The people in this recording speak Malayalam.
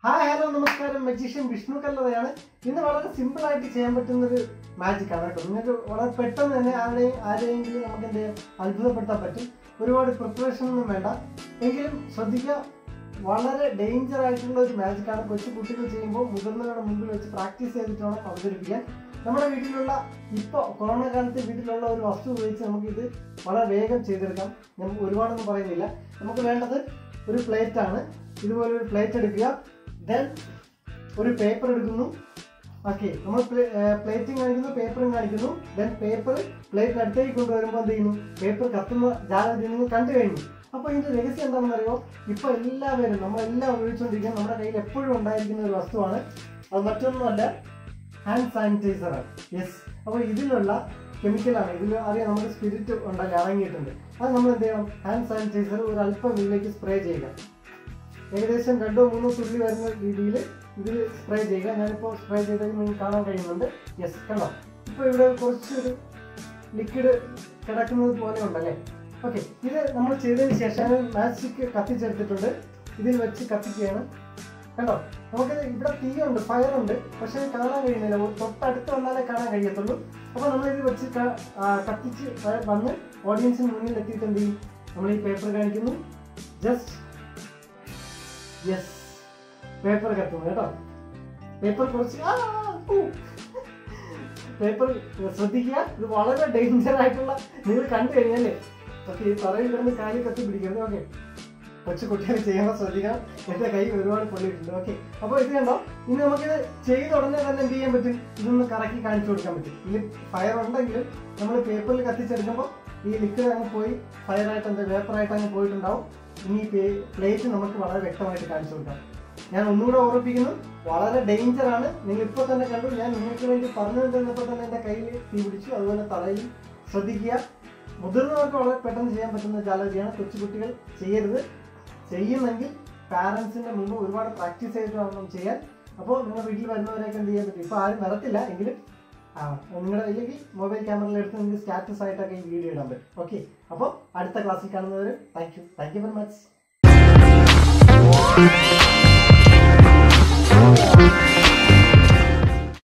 ഹായ് ഹലോ നമസ്കാരം മജീഷ്യൻ വിഷ്ണു കല്ലറയാണ് ഇന്ന് വളരെ സിമ്പിൾ ആയിട്ട് ചെയ്യാൻ പറ്റുന്ന ഒരു മാജിക് ആണ് കേട്ടോ നിങ്ങൾക്ക് വളരെ പെട്ടെന്ന് തന്നെ ആരുടെയും ആരെയെങ്കിലും നമുക്ക് എന്ത് ചെയ്യാം അത്ഭുതപ്പെടുത്താൻ പറ്റും ഒരുപാട് പ്രിപ്പറേഷൻ ഒന്നും വേണ്ട എങ്കിലും ശ്രദ്ധിക്കുക വളരെ ഡേഞ്ചർ ആയിട്ടുള്ള ഒരു മാജിക് ആണ് കൊച്ചു കുട്ടികൾ ചെയ്യുമ്പോൾ മുതിർന്നവരുടെ മുമ്പിൽ വെച്ച് പ്രാക്ടീസ് ചെയ്തിട്ട് വേണം അവതരിപ്പിക്കാൻ നമ്മുടെ വീട്ടിലുള്ള ഇപ്പോൾ കൊറോണ കാലത്ത് വീട്ടിലുള്ള ഒരു വസ്തു ഉപയോഗിച്ച് നമുക്ക് ഇത് വളരെ വേഗം ചെയ്തെടുക്കാം ഞാൻ ഒരുപാടൊന്നും പറയുന്നില്ല നമുക്ക് വേണ്ടത് ഒരു പ്ലേറ്റ് ആണ് ഇതുപോലെ ഒരു പ്ലേറ്റ് എടുക്കുക ദെൻ ഒരു പേപ്പർ എടുക്കുന്നു ഓക്കെ നമ്മൾ പ്ലേറ്റും കാണിക്കുന്നു പേപ്പറും കാണിക്കുന്നു ദെൻ പേപ്പർ പ്ലേറ്റിന് അടുത്തേക്ക് കൊണ്ടുവരുമ്പോൾ എന്ത് ചെയ്യുന്നു പേപ്പർ കത്തുന്ന ജാഗ്രത നിങ്ങൾ കണ്ടു കഴിഞ്ഞു അപ്പോൾ ഇതിന്റെ രഹസ്യം എന്താണെന്ന് അറിയോ ഇപ്പൊ എല്ലാവരും നമ്മളെല്ലാം ഉപയോഗിച്ചുകൊണ്ടിരിക്കുന്ന നമ്മുടെ കയ്യിൽ എപ്പോഴും ഉണ്ടായിരിക്കുന്ന ഒരു വസ്തുവാണ് അത് മറ്റൊന്നുമല്ല ഹാൻഡ് സാനിറ്റൈസർ ആണ് യെസ് അപ്പോൾ ഇതിലുള്ള കെമിക്കലാണ് ഇതിൽ അറിയാം നമുക്ക് സ്പിരിറ്റ് ഉണ്ടല്ലോ ഇറങ്ങിയിട്ടുണ്ട് അത് നമ്മൾ എന്ത് ചെയ്യണം ഹാൻഡ് സാനിറ്റൈസർ ഒരു അല്പം ഇതിലേക്ക് സ്പ്രേ ചെയ്യുക ഏകദേശം രണ്ടോ മൂന്നോ തുള്ളി വരുന്ന രീതിയിൽ ഇതിൽ സ്പ്രേ ചെയ്യുക ഞാനിപ്പോൾ സ്പ്രേ ചെയ്തത് നിങ്ങൾക്ക് കാണാൻ കഴിയുന്നുണ്ട് യെസ് കണ്ടോ ഇപ്പോൾ ഇവിടെ കുറച്ചൊരു ലിക്വിഡ് കിടക്കുന്നത് പോലെ ഉണ്ടല്ലേ ഓക്കെ ഇത് നമ്മൾ ചെയ്തതിന് ശേഷം മാജിക് കത്തിച്ചെടുത്തിട്ടുണ്ട് ഇതിൽ വെച്ച് കത്തിക്കുകയാണ് കണ്ടോ നമുക്ക് ഇവിടെ തീയുണ്ട് ഫയർ ഉണ്ട് പക്ഷേ കാണാൻ കഴിയുന്നില്ല ഒരു തൊട്ടടുത്ത് വന്നാലേ കാണാൻ കഴിയത്തുള്ളൂ അപ്പോൾ നമ്മൾ ഇത് വെച്ച് ക- ആ, കത്തിച്ച് വ- വന്ന് ഓഡിയൻസിന് മുന്നിൽ എത്തിയിട്ട് എന്ത് ചെയ്യും നമ്മൾ ഈ പേപ്പർ കാണിക്കുന്നു ജസ്റ്റ് യെസ് പേപ്പർ കത്തുന്നു കേട്ടോ പേപ്പർ കുറച്ച് പേപ്പർ ശ്രദ്ധിക്കുക ഇത് വളരെ ഡേഞ്ചർ ആയിട്ടുള്ള നിങ്ങൾ കണ്ടു കഴിഞ്ഞാലേ ഓക്കെ ഈ തറയിൽ കിടന്ന് കാലിൽ കത്തി പിടിക്കരുത് ഓക്കെ കൊച്ചു കുട്ടികൾ ചെയ്യുമ്പോൾ ശ്രദ്ധിക്കണം എന്റെ കൈ ഒരുപാട് പൊള്ളിയിട്ടുണ്ട് ഓക്കെ അപ്പോൾ ഇത് കണ്ടോ ഇനി നമുക്കിത് ചെയ്ത ഉടനെ തന്നെ എന്ത് ചെയ്യാൻ പറ്റും ഇതൊന്ന് കറക്കി കാണിച്ചു കൊടുക്കാൻ പറ്റും ഇതിൽ ഫയർ ഉണ്ടെങ്കിൽ നമ്മൾ പേപ്പറിൽ കത്തിച്ചെടുക്കുമ്പോൾ ഈ ലിക്വിഡ് അങ്ങ് പോയി ഫയറായിട്ട് എന്താ വേപ്പറായിട്ട് അങ്ങ് പോയിട്ടുണ്ടാവും ഇനി ഈ പ്ലേറ്റ് നമുക്ക് വളരെ വ്യക്തമായിട്ട് കാണിച്ചു കൊടുക്കാം ഞാൻ ഒന്നുകൂടെ ഓർമ്മിപ്പിക്കുന്നു വളരെ ഡേഞ്ചർ ആണ് നിങ്ങൾ ഇപ്പോൾ തന്നെ കണ്ടു ഞാൻ നിങ്ങൾക്ക് വേണ്ടി പറഞ്ഞു തന്നപ്പോൾ തന്നെ എൻ്റെ കയ്യിൽ തീ പിടിച്ചു അതുപോലെ തലയിൽ ശ്രദ്ധിക്കുക മുതിർന്നവർക്ക് വളരെ പെട്ടെന്ന് ചെയ്യാൻ പറ്റുന്ന ജാലകയാണ് കൊച്ചുകുട്ടികൾ ചെയ്യരുത് ചെയ്യുന്നെങ്കിൽ പാരൻസിന്റെ മുമ്പ് ഒരുപാട് പ്രാക്ടീസ് ചെയ്തിട്ട് വേണം ചെയ്യാൻ അപ്പോൾ നിങ്ങൾ വീട്ടിൽ വരുന്നവരെയൊക്കെ എന്ത് ചെയ്യാൻ പറ്റും ഇപ്പോൾ ആരും വരത്തില്ല എങ്കിലും ആ നിങ്ങളുടെ ഇല്ലെങ്കിൽ മൊബൈൽ ക്യാമറയിൽ എടുത്ത് നിങ്ങൾക്ക് സ്റ്റാറ്റസ് ആയിട്ടൊക്കെ ഈ വീഡിയോ ഇടാൻ പറ്റും ഓക്കെ അപ്പോൾ അടുത്ത ക്ലാസ്സിൽ കാണുന്നവർ thank you thank you very much